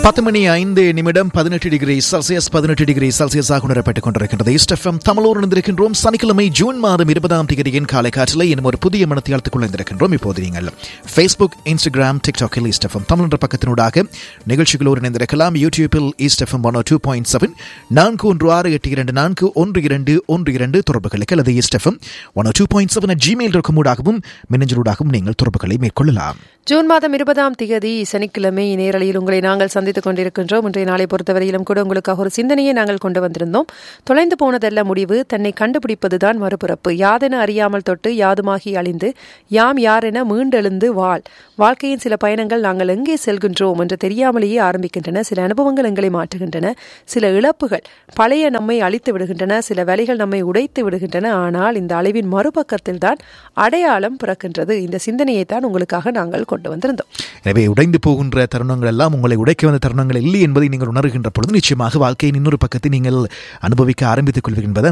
பத்து மணி ஐந்து நிமிடம் பதினெட்டு டிகிரி செல்சியஸ் பதினெட்டு டிகிரி செல்சியஸாக உணரப்பட்டுக் கொண்டிருக்கின்றது இஸ்டெஃபம் தமிழோடு இருந்திருக்கின்றோம் சனிக்கிழமை ஜூன் மாதம் இருபதாம் தேதியின் காலை காற்றில் இன்னும் ஒரு புதிய மனத்தியாளத்துக்குள் இருந்திருக்கின்றோம் இப்போது நீங்கள் ஃபேஸ்புக் இன்ஸ்டாகிராம் டிக்டாக்கில் ஈஸ்டெஃபம் தமிழ் என்ற பக்கத்தினூடாக நிகழ்ச்சிகளோடு இணைந்திருக்கலாம் யூடியூபில் East FM one two point seven நான்கு ஒன்று ஆறு எட்டு இரண்டு நான்கு ஒன்று இரண்டு ஒன்று இரண்டு தொடர்புகளுக்கு அல்லது East FM one two point seven Gmail இருக்குமூடாகவும் மின்னஞ்சலூடாகவும் நீங்கள் தொடர்புகளை மேற்கொள்ளலாம் ஜூன் மாதம் இருபதாம் திகதி சனிக்கிழமை நேரலையில் உங்களை நாங்கள் சந்தித்துக் கொண்டிருக்கின்றோம் இன்றைய நாளை பொறுத்தவரையிலும் கூட உங்களுக்காக ஒரு சிந்தனையை நாங்கள் கொண்டு வந்திருந்தோம் தொலைந்து போனதல்ல முடிவு தன்னை கண்டுபிடிப்பதுதான் மறுபிறப்பு யாதென அறியாமல் தொட்டு யாதுமாகி அழிந்து யாம் யாரென மீண்டெழுந்து வாழ் வாழ்க்கையின் சில பயணங்கள் நாங்கள் எங்கே செல்கின்றோம் என்று தெரியாமலேயே ஆரம்பிக்கின்றன சில அனுபவங்கள் எங்களை மாற்றுகின்றன சில இழப்புகள் பழைய நம்மை அழித்து விடுகின்றன சில வழிகள் நம்மை உடைத்து விடுகின்றன ஆனால் இந்த அழிவின் மறுபக்கத்தில் தான் அடையாளம் பிறக்கின்றது இந்த சிந்தனையை தான் உங்களுக்காக நாங்கள் கொண்டு வந்திருந்தோம் எனவே உடைந்து போகின்ற தருணங்கள் எல்லாம் உங்களை உடைக்க வந்த தருணங்கள் இல்லை என்பதை நீங்கள் உணர்கின்ற பொழுது நிச்சயமாக வாழ்க்கையின் இன்னொரு பக்கத்தை நீங்கள் அனுபவிக்க ஆரம்பித்துக் கொள்வீர்கள் என்பதை